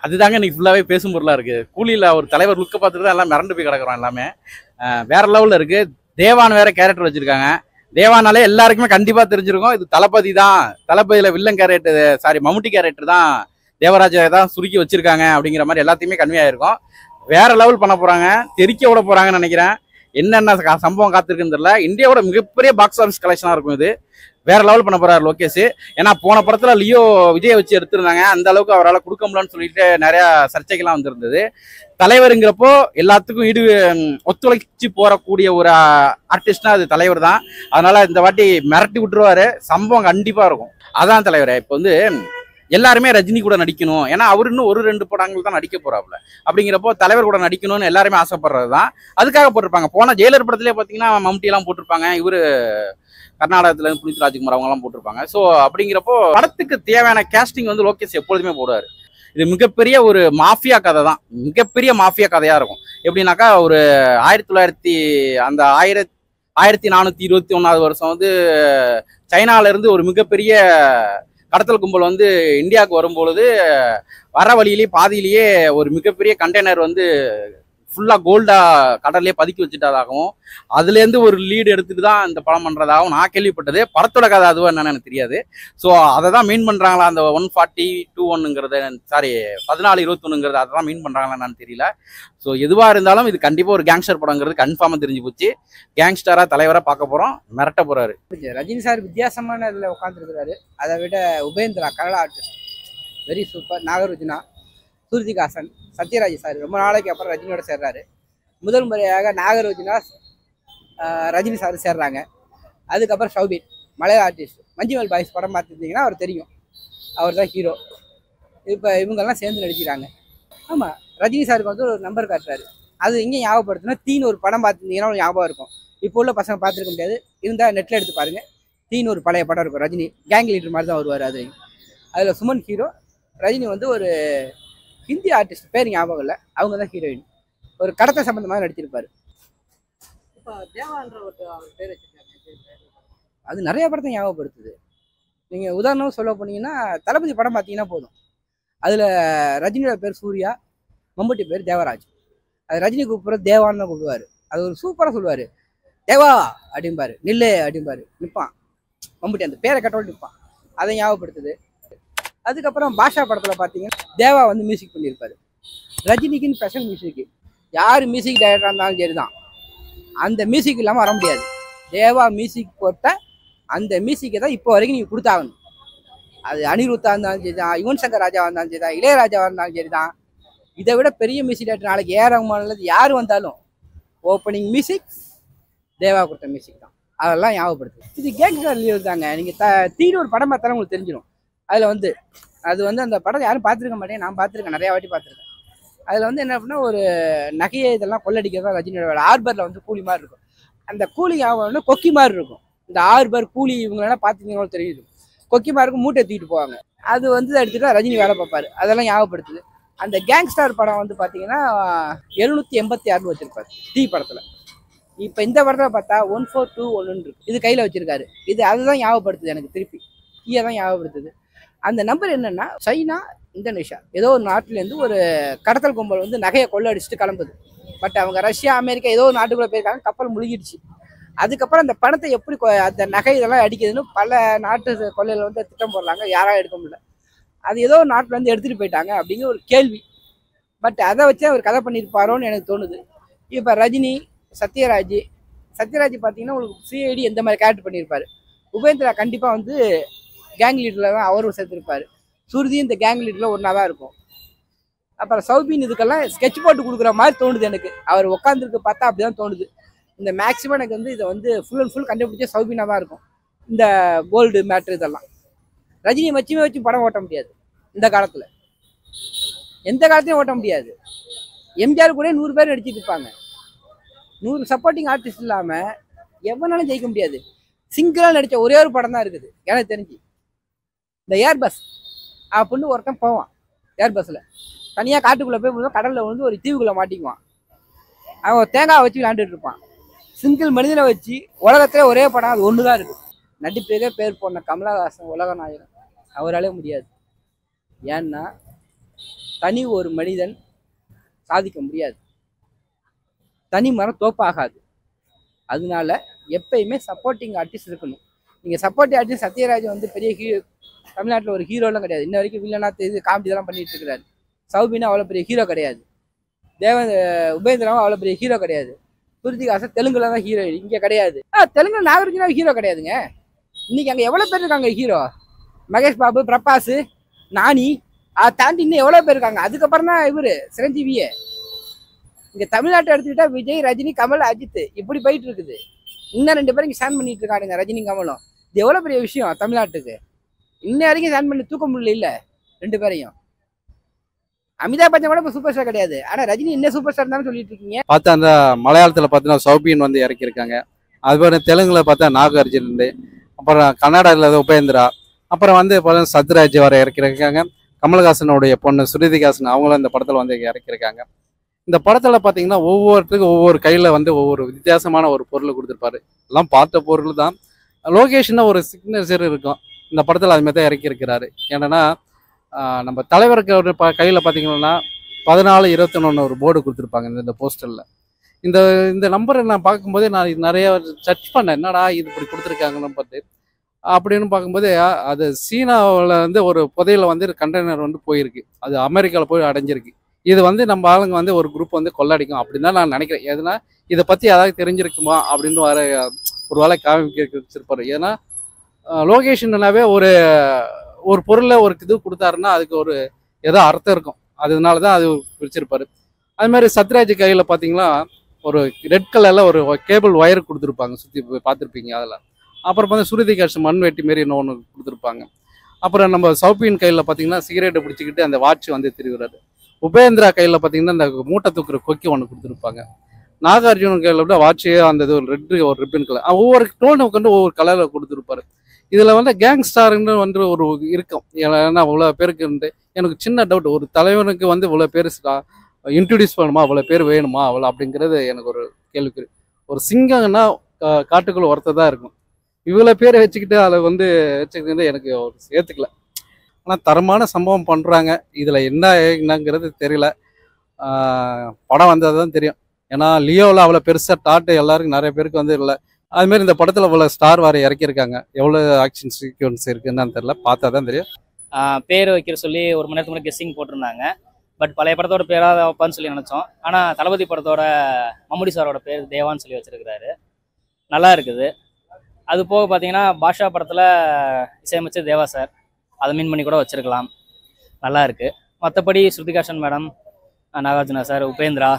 அதுதாங்க இன்னைக்கு ஃபுல்லாகவே பேசும் பொருளாக இருக்குது கூலியில் ஒரு தலைவர் லுக்கை பார்த்துட்டு தான் எல்லாம் மிரண்டு போய் கிடக்குறோம் எல்லாமே அஹ் வேற லெவலில் இருக்குது தேவான் வேற கேரக்டர் வச்சுருக்காங்க தேவானாலே எல்லாருக்குமே கண்டிப்பாக தெரிஞ்சிருக்கும் இது தளபதி தான் தளபதியில் villain character sorry Mammootty character தான் தேவராஜா தான் சுருக்கி வச்சிருக்காங்க அப்படிங்கிற மாதிரி எல்லாத்தையுமே கன்வியாயிருக்கும் வேற லெவல் பண்ண போகிறாங்க தெறிக்க விட போகிறாங்கன்னு நினைக்கிறேன் என்னென்ன க- சம்பவம் காத்திருக்குன்னு தெரியல இந்தியாவோட மிகப்பெரிய பாக்ஸ் ஆஃபீஸ் கலெக்ஷனாக இருக்கும் இது வேற லெவல் பண்ண போறாரு லோகேஷ் ஏன்னா போன படத்துல லியோ விஜய் வச்சு எடுத்திருந்தாங்க அந்த அளவுக்கு அவரால் கொடுக்க முடியலன்னு சொல்லிட்டு நிறைய சர்ச்சைகள்லாம் வந்திருந்தது தலைவருங்கிறப்போ எல்லாத்துக்கும் ஈடு ம், ஒத்துழைச்சு போறக்கூடிய ஒரு ஆர்டிஸ்ட்னா அது தலைவர் தான் அதனால இந்த வாட்டி மிரட்டி விட்டுருவாரு சம்பவம் கண்டிப்பா இருக்கும் அதான் தலைவரே இப்போ வந்து எல்லாருமே ரஜினி கூட நடிக்கணும் ஏன்னா அவர் இன்னும் ஒரு ரெண்டு படங்கள் தான் நடிக்க போறாப்புல அப்படிங்கிறப்போ தலைவர் கூட நடிக்கணும்னு எல்லாருமே ஆசைப்படுறது தான் அதுக்காக போட்டிருப்பாங்க போன ஜெயிலர் படத்திலே பார்த்தீங்கன்னா மம்முட்டி எல்லாம் போட்டிருப்பாங்க இவரு கர்நாடகத்துல இருந்து புனித் ராஜ்குமார் அவங்க எல்லாம் போட்டிருப்பாங்க ஸோ அப்படிங்கிறப்போ படத்துக்கு தேவையான கேஸ்டிங் வந்து லோகேஷ் எப்பொழுதுமே போடுவார் இது மிகப்பெரிய ஒரு மாஃபியா கதை தான் மிகப்பெரிய மாஃபியா கதையா இருக்கும் எப்படின்னாக்கா ஒரு ஆயிரத்தி தொள்ளாயிரத்தி அந்த ஆயிரத்தி ஆயிரத்தி நானூத்தி இருபத்தி ஒன்னாவது வருஷம் வந்து சைனால இருந்து ஒரு மிகப்பெரிய கடத்தல் கும்பல் வந்து இந்தியாவுக்கு வரும்பொழுது வர வழியிலேயே பாதியிலேயே ஒரு மிகப்பெரிய கண்டெய்னர் வந்து ஃபுல்லா கோல்டா கடல்லே பதுக்கி வச்சுட்டதாகவும் அதுலேருந்து ஒரு லீடு எடுத்துட்டு தான் இந்த படம் பண்றதாகவும் நான் கேள்விப்பட்டது படத்தோட கதை அதுவும் என்னன்னு எனக்கு தெரியாது ஸோ அதை தான் மீன் பண்றாங்களா அந்த ஒன் ஃபார்ட்டி டூ ஒன்னுங்கிறது சாரி பதினாலு இருபத்தொன்னுங்கிறது அதை தான் மீன் பண்றாங்களா என்னன்னு தெரியல ஸோ எதுவாக இருந்தாலும் இது கண்டிப்பாக ஒரு கேங்ஸ்டர் படங்கிறது கன்ஃபார்மாக தெரிஞ்சு போச்சு கேங்ஸ்டரா தலைவராக பார்க்க போறோம் மிரட்ட போறாரு ரஜினி சார் வித்தியாசமான இதில் உட்காந்துருக்கிறாரு அதை விட Upendra Kannada artist very super Nagarjuna சூர்ஜிகாசன் சத்யராஜ் சார் ரொம்ப நாளைக்கு அப்புறம் ரஜினியோட சேர்றாரு முதல் முறையாக நாகர்ஜுனா ஆஹ், ரஜினி சார் சேர்றாங்க அதுக்கப்புறம் ஷௌபின் மலையாள ஆர்டிஸ்ட் மஞ்சுமல் பாய்ஸ் படம் பார்த்துருந்தீங்கன்னா அவர் தெரியும் அவர் தான் ஹீரோ இப்போ இவங்கெல்லாம் சேர்ந்து நடிக்கிறாங்க ஆமாம் ரஜினி சாருக்கு வந்து ஒரு நம்பர் காட்டுறாரு அது எங்கே ஞாபகப்படுத்தினா தீன் ஒரு படம் பார்த்துருந்தீங்கன்னா ஒரு ஞாபகம் இருக்கும் இப்போ உள்ள பசங்க பார்த்துருக்க முடியாது இருந்தால் நெட்டில் எடுத்து பாருங்க தீன் ஒரு பழைய படம் இருக்கும் ரஜினி கேங் லீடர் மாதிரி தான் வருவார் அது அதில் சுமன் ஹீரோ ரஜினி வந்து ஒரு ஹிந்தி ஆர்டிஸ்ட் பேர் ஞாபகம் இல்லை அவங்க தான் ஹீரோயின் ஒரு கடத்த சம்பந்தமாக நடிச்சிருப்பாரு இப்போ தேவான்ற ஒரு அவர் பேர் வச்சிருக்காங்க அது நிறைய படத்தை ஞாபகப்படுத்துது நீங்கள் உதாரணம் சொல்ல போனீங்கன்னா தளபதி படம் பார்த்தீங்கன்னா போதும் அதில் ரஜினியோட பேர் சூர்யா மம்முட்டி பேர் தேவராஜ் அது ரஜினி கூப்பிட்றது தேவான்னு தான் கூப்பிடுவார் அது ஒரு சூப்பராக சொல்லுவார் தேவா அப்படிம்பாரு நில்லு அப்படிம்பாரு நிற்பான் மம்முட்டி அந்த பேரை கட்டோடு நிற்பான் அதை ஞாபகப்படுத்துது அதுக்கப்புறம் பாஷா படத்தில் பார்த்தீங்கன்னா தேவா வந்து மியூசிக் பண்ணியிருப்பாரு ரஜினிக்குன்னு ஸ்பெஷல் மியூசிக் யார் மியூசிக் டைரக்டராக இருந்தாலும் சரி தான் அந்த மியூசிக் இல்லாமல் வர முடியாது தேவா மியூசிக் போட்ட அந்த மியூசிக்கை தான் இப்போ வரைக்கும் நீங்கள் கொடுத்தாகணும் அது அனிருத்தா இருந்தாலும் சரி தான் யுவன் சங்கர் ராஜாவாக இருந்தாலும் சரி தான் இளையராஜாவாக இருந்தாலும் சரி தான் இதை விட பெரிய மியூசிக் டேரக்டர் நாளைக்கு ஏ ரகுமான்லேருந்து யார் வந்தாலும் ஓப்பனிங் மியூசிக் தேவா கொடுத்த மியூசிக் தான் அதெல்லாம் ஞாபகப்படுத்து இது கேங்ஸ்டர் லீவ் தாங்க நீங்கள் த தீடு ஒரு படம் பார்த்தாலும் உங்களுக்கு தெரிஞ்சிடும் அதில் வந்து அது வந்து அந்த படம் யாரும் பார்த்துருக்க மாட்டேன் நான் பார்த்துருக்கேன் நிறையா வாட்டி பார்த்துருக்கேன் அதில் வந்து என்ன அப்படின்னா ஒரு நகையை இதெல்லாம் கொள்ளடிக்கிறதா ரஜினியோட வேலை ஆர்பரில் வந்து கூலி மாதிரி இருக்கும் அந்த கூலி ஞாபகம் வந்து கொக்கி மாதிரி இருக்கும் இந்த ஆர்பர் கூலி இவங்களெல்லாம் பார்த்தீங்கன்னா தெரியுது கொக்கி மாதிரி இருக்கும் மூட்டை தூக்கிட்டு போவாங்க அது வந்து எடுத்துட்டு ரஜினி வேலை பார்ப்பாரு அதெல்லாம் ஞாபகப்படுத்துது அந்த கேங்ஸ்டார் படம் வந்து பார்த்தீங்கன்னா எழுநூற்றி எண்பத்தி ஆறுனு வச்சிருப்பாரு டி படத்தில் இப்போ இந்த படத்தில் பார்த்தா ஒன் ஃபோர் டூ ஒன்னு இருக்கு இது கையில் வச்சிருக்காரு இது அதுதான் ஞாபகப்படுத்துது எனக்கு திருப்பி கீயை தான் ஞாபகப்படுத்துது அந்த நம்பர் என்னன்னா சைனா இந்தோனேஷியா ஏதோ ஒரு நாட்டிலேருந்து ஒரு கடத்தல் கும்பல் வந்து நகையை கொள்ளடிச்சிட்டு கிளம்புது பட் அவங்க ரஷ்யா அமெரிக்கா ஏதோ ஒரு நாட்டுக்குள்ளே போயிருக்காங்க கப்பல் முழுகிடுச்சு அதுக்கப்புறம் அந்த பணத்தை எப்படி கொ- அந்த நகை இதெல்லாம் அடிக்குதுன்னு பல நாட்டு கொள்ளையில வந்து திட்டம் போடுறாங்க யாராலும் எடுக்க முடியல அது ஏதோ ஒரு நாட்டுல இருந்து எடுத்துட்டு போயிட்டாங்க அப்படிங்கிற ஒரு கேள்வி பட் அதை வச்சு அவர் கதை பண்ணியிருப்பாரோன்னு எனக்கு தோணுது இப்போ ரஜினி சத்யராஜ் சத்யராஜ் பார்த்தீங்கன்னா உங்களுக்கு சிஐடி எந்த மாதிரி கேரக்டர் பண்ணியிருப்பாரு உபேந்திரா கண்டிப்பாக வந்து கேங் லீடரில் தான் அவரும் சேர்த்துருப்பாரு சுருதி இந்த கேங் லீடரில் ஒன்றா தான் இருக்கும் அப்புறம் சௌபின் இதுக்கெல்லாம் ஸ்கெட்ச் போட்டு கொடுக்குற மாதிரி தோணுது எனக்கு அவர் உட்காந்துருக்கு பார்த்தா அப்படிதான் தோணுது இந்த மேக்ஸிமம் எனக்கு வந்து இதை வந்து ஃபுல் அண்ட் ஃபுல் கண்டுபிடிச்ச சௌபினா தான் இருக்கும் இந்த கோல்டு மேட்ரு இதெல்லாம் ரஜினி வச்சுமே வச்சு படம் ஓட்ட முடியாது இந்த காலத்தில் எந்த காலத்தையும் ஓட்ட முடியாது எம்ஜிஆர் கூட நூறு பேர் நடிச்சிட்டு இருப்பாங்க நூறு சப்போர்ட்டிங் ஆர்டிஸ்ட் இல்லாமல் எவனாலும் ஜெயிக்க முடியாது சிங்கிளாக நடித்த ஒரே ஒரு படம் தான் இருக்குது எனக்கு தெரிஞ்சு இந்த ஏர் பஸ் அப்படின்னு ஒருத்தன் போவான் ஏர் பஸ்ஸில் தனியாக காட்டுக்குள்ளே போய் விழுந்தா கடலில் வந்து ஒரு தீவுக்குள்ளே மாட்டிக்குவான் அவன் தேங்காய் வச்சு விளையாண்டுட்டு இருப்பான் சிங்கிள் மனிதனை வச்சு உலகத்திலே ஒரே படம் அது ஒன்று தான் இருக்குது நடிப்பே பேர் போன கமலஹாசன் உலக நாயகன் அவராலே முடியாது ஏன்னா தனி ஒரு மனிதன் சாதிக்க முடியாது தனி மரம் தோப்பாகாது அதனால எப்பயுமே சப்போர்ட்டிங் ஆர்டிஸ்ட் இருக்கணும் நீங்கள் சப்போர்ட்டிங் ஆர்டிஸ்ட் சத்யராஜ் வந்து பெரிய ஹீரோ தமிழ்நாட்டில் ஒரு ஹீரோலாம் கிடையாது இன்ன வரைக்கும் வில்லனா இது காமெடி இதெல்லாம் பண்ணிட்டு இருக்கிறாரு சௌபினா அவ்வளோ பெரிய ஹீரோ கிடையாது தேவ உபேந்திராவும் அவ்வளோ பெரிய ஹீரோ கிடையாது சுருதிகாசன் தெலுங்குல தான் ஹீரோ இங்கே கிடையாது ஆ தெலுங்குல நாகார்ஜுனா ஹீரோ கிடையாதுங்க இன்னைக்கு அங்கே எவ்வளோ பேர் இருக்காங்க ஹீரோ மகேஷ் பாபு பிரபாஸ் நானி அதை தாண்டி இன்னும் எவ்வளோ பேர் இருக்காங்க அதுக்கப்புறம் தான் இவர் சிரஞ்சீவியே இங்கே தமிழ்நாட்டை எடுத்துக்கிட்டா விஜய் ரஜினி கமல் அஜித் இப்படி போயிட்டு இருக்குது இன்னும் ரெண்டு பேரும் இங்கே ஸ்டாண்ட் பண்ணிட்டு இருக்கானுங்க ரஜினி கமலும் இது எவ்வளோ பெரிய விஷயம் தமிழ்நாட்டுக்கு இன்ன வரைக்கும் ஸ்டாண்ட் பண்ணி தூக்க முடியல இல்ல ரெண்டு பேரையும் அமிதாப் பச்சன் கூட இப்போ சூப்பர் ஸ்டார் கிடையாது ஆனால் ரஜினி என்ன சூப்பர் ஸ்டார் தான் சொல்லிட்டு இருக்கீங்க பார்த்தா அந்த மலையாளத்தில் பார்த்தீங்கன்னா சௌபியன் வந்து இறக்கியிருக்காங்க அதுக்கப்புறம் தெலுங்குல பார்த்தா நாகார்ஜுன் இருந்து அப்புறம் கன்னடாவில் உபேந்திரா அப்புறம் வந்து இப்போ சத்யராஜ் வர இறக்கியிருக்காங்க கமல்ஹாசனுடைய பொண்ணு சுருதிகாசன் அவங்களும் இந்த படத்தில் வந்து இறக்கியிருக்காங்க இந்த படத்தில் பார்த்தீங்கன்னா ஒவ்வொருத்தருக்கும் ஒவ்வொரு கையில் வந்து ஒவ்வொரு வித்தியாசமான ஒரு பொருள் கொடுத்துருப்பாரு எல்லாம் பார்த்த பொருள் தான் லொகேஷனில் ஒரு சிக்னேச்சர் இருக்கும் இந்த படத்தில் அதுமாதிரி தான் இறக்கியிருக்கிறாரு என்னன்னா ஆஹ் நம்ம தலைவருக்கு ஒரு ப கையில் பார்த்தீங்கன்னா பதினாலு இருபத்தொன்னு ஒரு போர்டு கொடுத்துருப்பாங்க இந்த இந்த போஸ்டரில் இந்த இந்த நம்பரை நான் பார்க்கும்போதே நான் இது நிறைய சர்ச் பண்ணேன் என்னடா இது இப்படி கொடுத்துருக்காங்கன்னு பார்த்து அப்படின்னு பார்க்கும்போது அ- அது சீனாவில் வந்து ஒரு புதையில வந்து கண்டெய்னர் வந்து போயிருக்கு அது அமெரிக்காவில் போய் அடைஞ்சிருக்கு இது வந்து நம்ம ஆளுங்க வந்து ஒரு குரூப் வந்து கொள்ளடிக்கும் அப்படின்னு தான் நான் நினைக்கிறேன் எதுனா இதை பற்றி யாராவது தெரிஞ்சிருக்குமா அப்படின்னு வர ஒரு வேலை காமிக்க வச்சிருப்பாரு ஏன்னா லொகேஷன்னாவே ஒரு ஒரு பொருளை ஒரு இது கொடுத்தாருன்னா அதுக்கு ஒரு ஏதோ அர்த்தம் இருக்கும் அதனால தான் அது பிரிச்சிருப்பாரு அது மாதிரி சத்யராஜ் கையில் பார்த்தீங்கன்னா ஒரு ரெட் கலரில் ஒரு கேபிள் ஒயர் கொடுத்துருப்பாங்க சுற்றி பார்த்துருப்பீங்க அதில் அப்புறம் வந்து சுருதி காட்சி மண் வெட்டி மாரி இன்னொன்று கொடுத்துருப்பாங்க அப்புறம் நம்ம சௌப்பியின் கையில் பார்த்தீங்கன்னா சிகரெட்டை பிடிச்சிக்கிட்டு அந்த வாட்ச் வந்து திருவுறாரு உபேந்திரா கையில் பார்த்தீங்கன்னா இந்த மூட்டை தூக்குற கொக்கி ஒன்று கொடுத்துருப்பாங்க நாகார்ஜுனன் கையில் விட வாட்சு அந்த இது ஒரு ரெட் ஒரு ரிப்பன் கலர் ஒவ்வொரு டோனுக்கு வந்து ஒவ்வொரு கலரில் கொடுத்துருப்பாரு இதில் வந்து கேங்ஸ்டார்னு வந்து ஒரு இருக்கும் ஏன்னா இவ்வளோ பேருக்கு இருந்து எனக்கு சின்ன டவுட் ஒரு தலைவனுக்கு வந்து இவ்வளோ பேர் இன்ட்ரடியூஸ் பண்ணுமா அவ்வளோ பேர் வேணுமா அவ்வளோ அப்படிங்கிறது எனக்கு ஒரு கேள்விக்குறி ஒரு சிங்கம்னா கா- காட்டுக்குள்ள ஒருத்தர் தான் இருக்கும் இவ்வளோ பேரை வச்சுக்கிட்டு அதில் வந்து வச்சுக்கிறது எனக்கு ஒரு ஏற்றுக்கல ஆனால் தரமான சம்பவம் பண்ணுறாங்க இதில் என்ன என்னங்கிறது தெரியல ஆஹ் படம் வந்தால் தான் தெரியும் ஏன்னா லியோவில் அவ்வளோ பெருசாக டாட்டு எல்லாருக்கும் நிறைய பேருக்கு வந்து இல்லை அதுமாரி இந்த படத்தில் இவ்வளோ ஸ்டார் வார இறக்கியிருக்காங்க எவ்வளோ ஆக்ஷன் சீக்வன்ஸ் இருக்குன்னு தெரியல பார்த்தா தான் தெரியும் ஆஹ் பேர் வைக்கிற சொல்லி ஒரு மணி நேரத்துக்கு முன்னாடி கெஸ்ஸிங் போட்டிருந்தாங்க பட் பழைய படத்தோட பேராக வைப்பான்னு சொல்லி நினச்சோம் ஆனால் தளபதி படத்தோட மம்முடி சாரோட பேர் தேவான்னு சொல்லி வச்சிருக்கிறாரு நல்லா இருக்குது அது போக பார்த்தீங்கன்னா பாஷா படத்தில் இசையமைச்சர் தேவா சார் அதை மீன் பண்ணி கூட வச்சிருக்கலாம் நல்லா இருக்கு மற்றபடி ஸ்ருதிகாஷன் மேடம் நாகார்ஜுனா சார் உபேந்திரா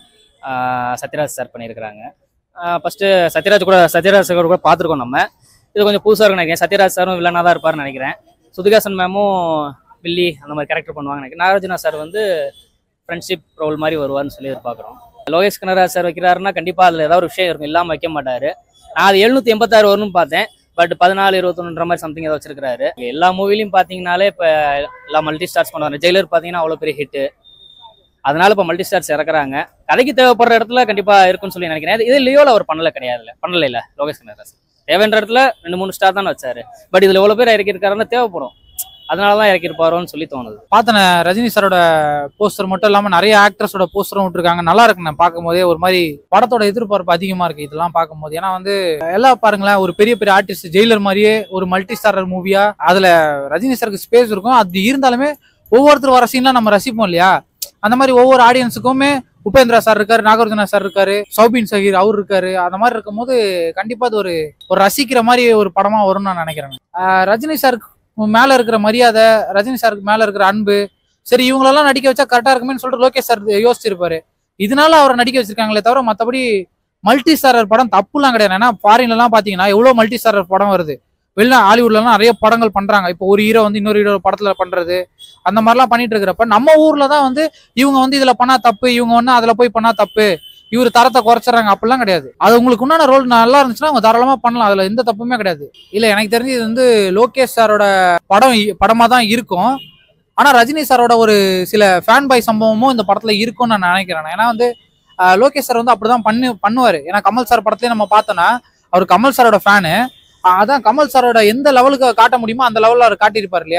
ஆஹ் சத்யராஜ் சார் பண்ணியிருக்கிறாங்க ஃபஸ்ட்டு சத்யராஜ் கூட சத்யராஜ் சார் கூட பார்த்துருக்கோம் நம்ம இது கொஞ்சம் புதுசாக இருக்குன்னு நினைக்கிறேன் சத்யராஜ் சாரும் வில்லனாக தான் இருப்பாருன்னு நினைக்கிறேன் சுதிகாசன் மேமும் வில்லி அந்த மாதிரி கேரக்டர் பண்ணுவாங்க நினைக்கிறேன் நாகார்ஜுனா சார் வந்து ஃப்ரெண்ட்ஷிப் ரோல் மாதிரி வருவார்னு சொல்லி எதிர்பார்க்குறோம் லோகேஷ் கனராஜ் சார் வைக்கிறாருன்னா கண்டிப்பாக அதில் ஏதாவது ஒரு விஷயம் இருக்கும் இல்லாமல் வைக்க மாட்டார் நான் அது எழுநூற்றி எண்பத்தாறு வரும்னு பார்த்தேன் பட் பதினாலு இருபத்தொன்னுன்ற மாதிரி சம்திங் ஏதோ வச்சிருக்காரு எல்லா மூவிலையும் பார்த்தீங்கனாலே இப்போ எல்லா மல்டி ஸ்டார்ஸ் பண்ணுவாங்க ஜெயிலர் பார்த்தீங்கன்னா அவ்வளோ பெரிய ஹிட்டு அதனால இப்போ மல்டி ஸ்டார்ஸ் இறக்குறாங்க கதைக்கு தேவைப்படுற இடத்துல கண்டிப்பாக இருக்குன்னு சொல்லி நினைக்கிறேன் இது லியோவில் அவர் பண்ணல கிடையாதுல்ல பண்ணல இல்லை லோகேஷ் கனராஜ் தேவைன்ற இடத்துல ரெண்டு மூணு ஸ்டார் தானே வச்சாரு பட் இதில் எவ்வளோ பேர் இறக்கியிருக்காருன்னா தேவைப்படும் அதனால தான் இறக்கியிருப்பாரோன்னு சொல்லி தோணுது பார்த்தன ரஜினி சாரோட போஸ்டர் மட்டும் இல்லாம நிறைய ஆக்டர்ஸோட போஸ்டரும் விட்டுருக்காங்க நல்லா இருக்கு நான் பார்க்கும்போதே ஒரு மாதிரி படத்தோட எதிர்பார்ப்பு அதிகமா இருக்கு இதெல்லாம் பார்க்கும்போது ஏன்னா வந்து எல்லாம் பாருங்களேன் ஒரு பெரிய பெரிய ஆர்டிஸ்ட் ஜெயிலர் மாதிரியே ஒரு மல்டி ஸ்டாரர் மூவியா அதுல ரஜினி சாருக்கு ஸ்பேஸ் இருக்கும் அது இருந்தாலுமே ஒவ்வொருத்தர் வர சீன்லாம் நம்ம ரசிப்போம் இல்லையா அந்த மாதிரி ஒவ்வொரு ஆடியன்ஸுக்குமே உபேந்திரா சார் இருக்காரு நாகார்ஜுனா சார் இருக்காரு சௌபின் சஹீர் அவர் இருக்காரு அந்த மாதிரி இருக்கும்போது கண்டிப்பா அது ஒரு ஒரு ரசிக்கிற மாதிரி ஒரு படமா வரும்னு நான் நினைக்கிறேன் ஆஹ் ரஜினி சாருக்கு மேல இருக்கிற மரியாதை ரஜினி சாருக்கு மேல இருக்கிற அன்பு சரி இவங்களெல்லாம் நடிக்க வச்சா கரெக்டா இருக்குமேன்னு சொல்லிட்டு லோகேஷ் சார் யோசிச்சிருப்பாரு இதனால அவரை நடிக்க வச்சிருக்காங்களே தவிர மத்தபடி மல்டி ஸ்டாரர் படம் தப்புலாம் கிடையாது ஏன்னா ஃபாரின்ல எல்லாம் பாத்தீங்கன்னா எவ்வளவு மல்டி ஸ்டாரர் படம் வருது வெளிநா ஹாலிவுட்ல நிறைய படங்கள் பண்றாங்க இப்போ ஒரு ஹீரோ வந்து இன்னொரு ஹீரோ படத்துல பண்றது அந்த மாதிரிலாம் பண்ணிட்டு இருக்கிறப்ப நம்ம ஊர்ல தான் வந்து இவங்க வந்து இதுல பண்ணா தப்பு இவங்க வந்து அதுல போய் பண்ணா தப்பு இவர் தரத்தை குறைச்சிடறாங்க அப்படிலாம் கிடையாது அது உங்களுக்கு உண்டான ரோல் நல்லா இருந்துச்சுன்னா அவங்க தாராளமா பண்ணலாம் அதுல எந்த தப்புமே கிடையாது இல்ல எனக்கு தெரிஞ்சு இது வந்து லோகேஷ் சாரோட படம் இ- படமா தான் இருக்கும் ஆனா ரஜினி சாரோட ஒரு சில ஃபேன் பாய் சம்பவமும் இந்த படத்துல இருக்கும்னு நான் நினைக்கிறேன் ஏன்னா வந்து ஆஹ், லோகேஷ் சார் வந்து அப்படிதான் பண்ணு பண்ணுவாரு ஏன்னா கமல் சார் படத்துலயே நம்ம பார்த்தோன்னா அவர் கமல் சாரோட ஃபேனு அதான் கமல் சாரோட எந்த லெவலுக்கு காட்ட முடியுமோ அந்த லெவலில் அவர் காட்டியிருப்பார் இல்லையா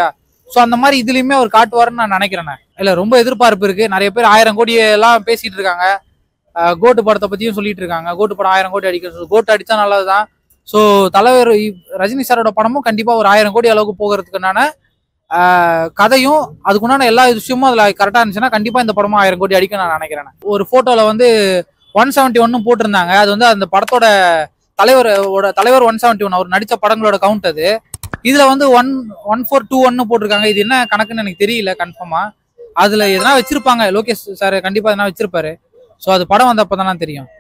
ஸோ அந்த மாதிரி இதுலயுமே அவர் காட்டுவாருன்னு நான் நினைக்கிறேன் இல்ல ரொம்ப எதிர்பார்ப்பு இருக்கு நிறைய பேர் ஆயிரம் கோடி எல்லாம் பேசிட்டு இருக்காங்க அஹ் கோட்டு படத்தை பத்தியும் சொல்லிட்டு இருக்காங்க கோட்டு படம் ஆயிரம் கோடி அடிக்கிறது கோட்டு அடிச்சா நல்லதுதான் ஸோ தலைவர் இ- ரஜினி சாரோட படமும் கண்டிப்பா ஒரு ஆயிரம் கோடி அளவுக்கு போகிறதுக்குண்டான ஆஹ் கதையும் அதுக்குண்டான எல்லா விஷயமும் அதுல கரெக்டா இருந்துச்சுன்னா கண்டிப்பா இந்த படமும் ஆயிரம் கோடி அடிக்கும் நான் நினைக்கிறேன் ஒரு போட்டோல வந்து ஒன் செவன்ட்டி ஒன்னு போட்டிருந்தாங்க அது வந்து அந்த படத்தோட தலைவரோட தலைவர் ஒன் செவன்ட்டி ஒன் அவர் நடிச்ச படங்களோட கவுண்ட் அது இதுல வந்து ஒன் ஒன் ஃபோர் டூ ஒன்னு போட்டிருக்காங்க இது என்ன கணக்குன்னு எனக்கு தெரியல கன்ஃபார்மா அதுல எதனா வச்சிருப்பாங்க லோகேஷ் சார் கண்டிப்பா எதனா வச்சிருப்பாரு ஸோ அது படம் வந்தப்போ தானே தெரியும்